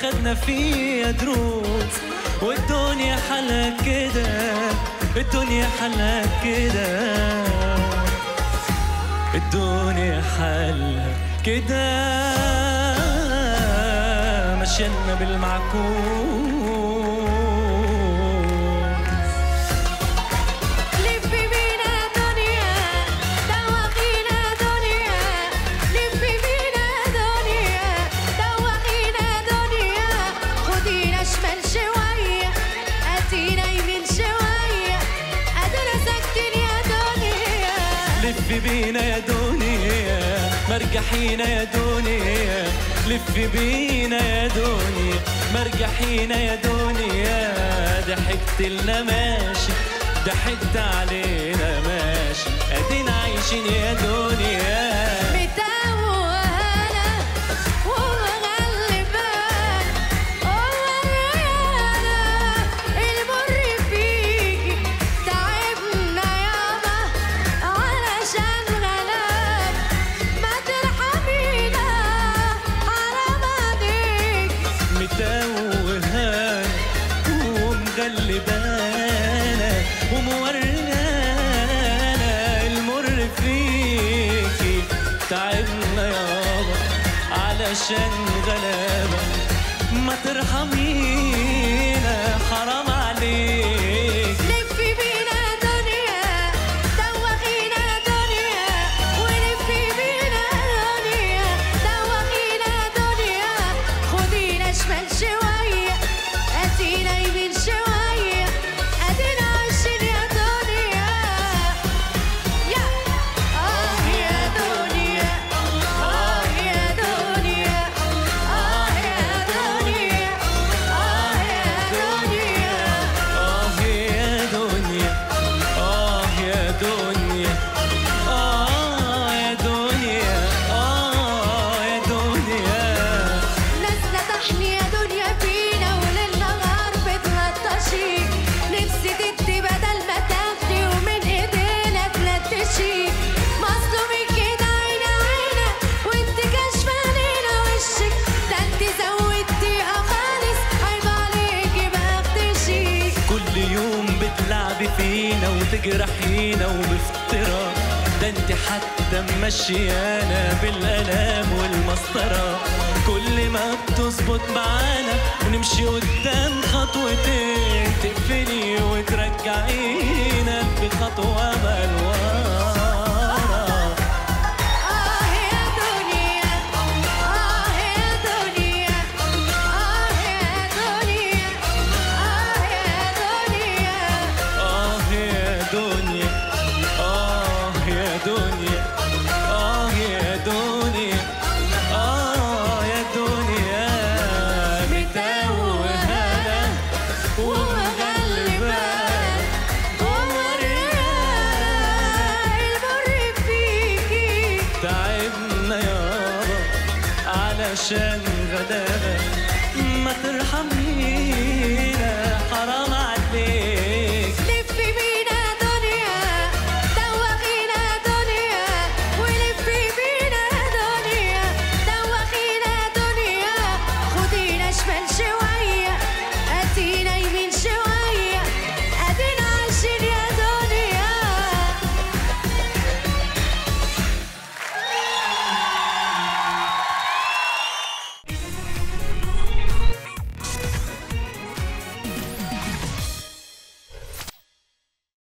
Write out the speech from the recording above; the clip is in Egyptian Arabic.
خدنا فيها دروس والدنيا حلا كده الدنيا حلا كده الدنيا حلا كده مشينا بالمعكوس لفي بينا دنيا دوقينا دنيا لفي بينا دنيا دوقينا دنيا خدينا شمال شوية ادينا يمين شوية ادينا ساكتين يا دنيا لف بينا يا دنيا مرجحينا يا دنيا لف بينا يا دنيا مرجحينا يا دنيا ضحكت لنا ماشي ضحكت علينا ماشي ادينا عايشين يا دنيا متوهنا ومغلبان ومريانا المر فيكي تعبنا يابا علشان غلاب ما ترحمينا حرام عليك متوهانا ومغلبانا وموريانا المر فيكي تعبنا يابا علشان غلابة ما ترحمينا حرام عليك لفي بينا دنيا دوقينا دنيا ولفي بينا دنيا دوقينا دنيا خدينا شمال شوية ادينا يمين شوية ادينا عايشين يا دنيا يا اه يا دنيا اه يا دنيا اه يا دنيا اه يا دنيا آه يا دنيا آه يا دنيا آه يا دنيا آه يا دنيا نازلة تحني يا دنيا فينا وليل نهار بتلطشي نفسي تدي بدل ما تاخدي ومن ايدينا تلتشي مظلومين كده عينا عينا وانت كاشفة علينا وشك ده انت زودتيها خالص عيب عليكي باختشي كل يوم بتلعبي فينا وتجرحينا وبفترة ده انت حتى ممشيانا بالالام والمسطرة كل ما بتظبط معانا ونمشي قدام خطوتين تقفلي وترجعينا بخطوة بلوارة آه يا دنيا آه يا دنيا آه يا دنيا آه يا دنيا آه يا دنيا آه يا دنيا آه يا دنيا آه يا دنيا متوهنا ومغلبان المر فيكي تعبنا يابا علشان غلابة ما ترحمنا